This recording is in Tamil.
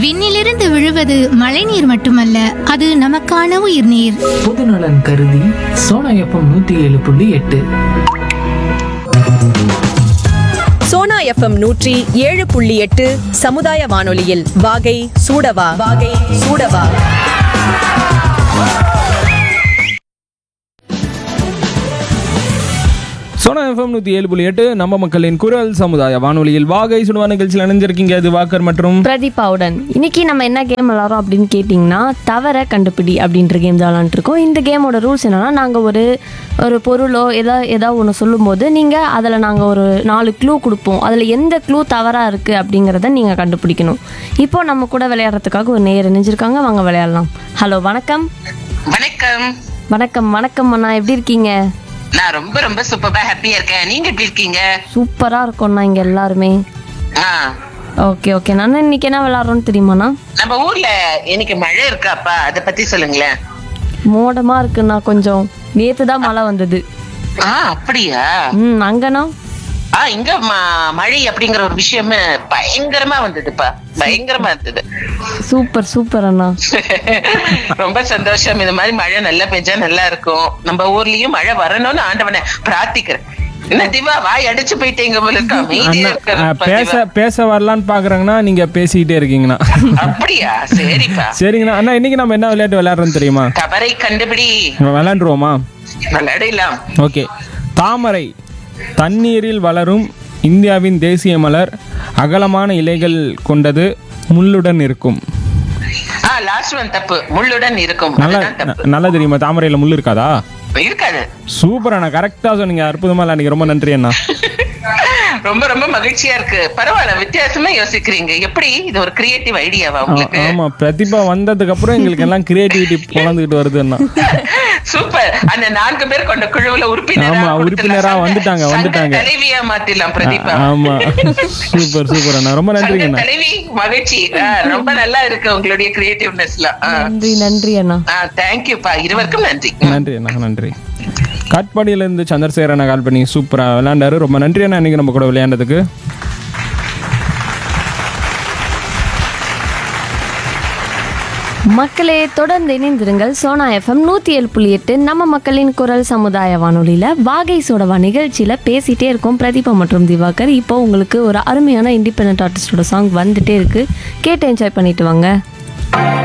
விண்ணிலிருந்து விழுவது மழைநீர் மட்டுமல்ல அது நமக்கான உயிர்நீர் பொதுநலன் கருதி சோனா எஃப்எம் நூத்தி ஏழு புள்ளி எட்டு சோனா எஃப்எம் நூற்றி ஏழு புள்ளி எட்டு சமுதாய வானொலியில் வாகை சூடவா வாகை சூடவா சோனா எஃப்எம் நூற்றி ஏழு புள்ளி எட்டு நம்ம மக்களின் குரல் சமுதாய வானொலியில் வாகை சுடுவா நிகழ்ச்சியில் இணைஞ்சிருக்கீங்க இது வாக்கர் மற்றும் பிரதீபாவுடன் இன்னைக்கு நம்ம என்ன கேம் விளாட்றோம் அப்படின்னு கேட்டிங்கன்னா தவற கண்டுபிடி அப்படின்ற கேம் தான் விளாண்டுருக்கோம் இந்த கேமோட ரூல்ஸ் என்னன்னா நாங்கள் ஒரு ஒரு பொருளோ எதா ஏதாவது ஒன்று சொல்லும்போது நீங்கள் அதில் நாங்கள் ஒரு நாலு க்ளூ கொடுப்போம் அதில் எந்த க்ளூ தவறாக இருக்குது அப்படிங்கிறத நீங்கள் கண்டுபிடிக்கணும் இப்போ நம்ம கூட விளையாடுறதுக்காக ஒரு நேர் இணைஞ்சிருக்காங்க வாங்க விளையாடலாம் ஹலோ வணக்கம் வணக்கம் வணக்கம் வணக்கம் அண்ணா எப்படி இருக்கீங்க நான் ரொம்ப ரொம்ப சூப்பரா ஹாப்பியா இருக்கேன் நீங்க எப்படி இருக்கீங்க சூப்பராக இருக்கோம்ண்ணா இங்கே எல்லாருமே ஆ, ஓகே ஓகே நான் இன்னைக்கு என்ன விளாட்றோன்னு தெரியுமாண்ணா நம்ம ஊர்ல இன்னைக்கு மழை இருக்காப்பா அத பத்தி சொல்லுங்களேன் மோடமாக இருக்குண்ணா கொஞ்சம் நேற்று தான் மழை வந்தது ஆ அப்படியா ம் அங்கண்ணா ஆ இங்க ம- மழை அப்படிங்கிற ஒரு விஷயமே பயங்கரமா வந்ததுப்பா பயங்கரமா இருந்தது சூப்பர் சூப்பர் அண்ணா ரொம்ப சந்தோஷம் இந்த மாதிரி மழை நல்லா பெஞ்சா நல்லா இருக்கும் நம்ம ஊர்லயும் மழை வரணும்னு ஆண்டவனை பிரார்த்திக்கிறேன் என்ன திவா வாய் அடிச்சு போயிட்டீங்க போல இருக்கு அமைதியா அண்ணா, இருக்கிற அஹ், பேச திவா. பேச வரலான்னு பாக்குறாங்கன்னா நீங்க பேசிக்கிட்டே இருக்கீங்கண்ணா அப்படியா சரிப்பா சரிங்கண்ணா அண்ணா இன்னைக்கு நம்ம என்ன விளையாட்டு விளையாடுறோம் தெரியுமா தவறை கண்டுபிடி நம்ம விளையாண்டுருவோமா விளையாடலாம் ஓகே தாமரை தண்ணீரில் வளரும் இந்தியாவின் தேசிய மலர் அகலமான இலைகள் கொண்டது முள்ளுடன் இருக்கும் ஆ லாஸ்ட் ஒன் தப்பு முள்ளுடன் இருக்கும் நல்லா அதுதான் தப்பு நல்லா தெரியுமா தாமரையில முள் இருக்காதா இருக்காது சூப்பர் அண்ணா கரெக்டா சொன்னீங்க அற்புதமா விளையாடுங்க ரொம்ப நன்றி அண்ணா ரொம்ப ரொம்ப மகிழ்ச்சியா இருக்கு பரவாயில்ல வித்தியாசமா யோசிக்கிறீங்க எப்படி இது ஒரு கிரியேட்டிவ் ஐடியாவா ஆ- உங்களுக்கு ஆமா பிரதிபா வந்ததுக்கு அப்புறம் எங்களுக்கு எல்லாம் கிரியேட்டிவிட்டி பொழந்துகிட்டு வருது அண்ணா சூப்பர் அந்த நான்கு பேர் கொண்ட குழுவுல உறுப்பினரா ஆமா, கொடுத்துடலாம். உறுப்பினரா சங்க- வந்துட்டாங்க, சங்க வந்துட்டாங்க. தலைவியா மாத்திடலாம் பிரதீபா ஆமா சூப்பர் சூப்பர் அண்ணா ரொம்ப நன்றிங்க சங்க அண்ணா தலைவி மகிழ்ச்சி ஆ, ரொம்ப நல்லா இருக்கு உங்களுடைய கிரியேட்டிவ்னஸ்லாம் நன்றி நன்றி அண்ணா தேங்க்யூப்பா இருவருக்கும் நன்றி நன்றி அண்ணா நன்றி காட்பாடியிலேருந்து சந்திரசேகர் அண்ணா கால் பண்ணி சூப்பராக விளையாண்டாரு ரொம்ப நன்றி அண்ணா இன்னைக்கு நம்ம கூட விளையாண்டதுக்கு மக்களே தொடர்ந்து இணைந்திருங்கள் சோனா எஃப்எம் நூற்றி ஏழு புள்ளி எட்டு நம்ம மக்களின் குரல் சமுதாய வானொலியில் வாகை சோடவா நிகழ்ச்சியில் பேசிட்டே இருக்கோம் பிரதீபா மற்றும் திவாகர் இப்போ உங்களுக்கு ஒரு அருமையான இண்டிபெண்ட் ஆர்டிஸ்டோட சாங் வந்துட்டே இருக்கு கேட்டு என்ஜாய் பண்ணிட்டு வாங்க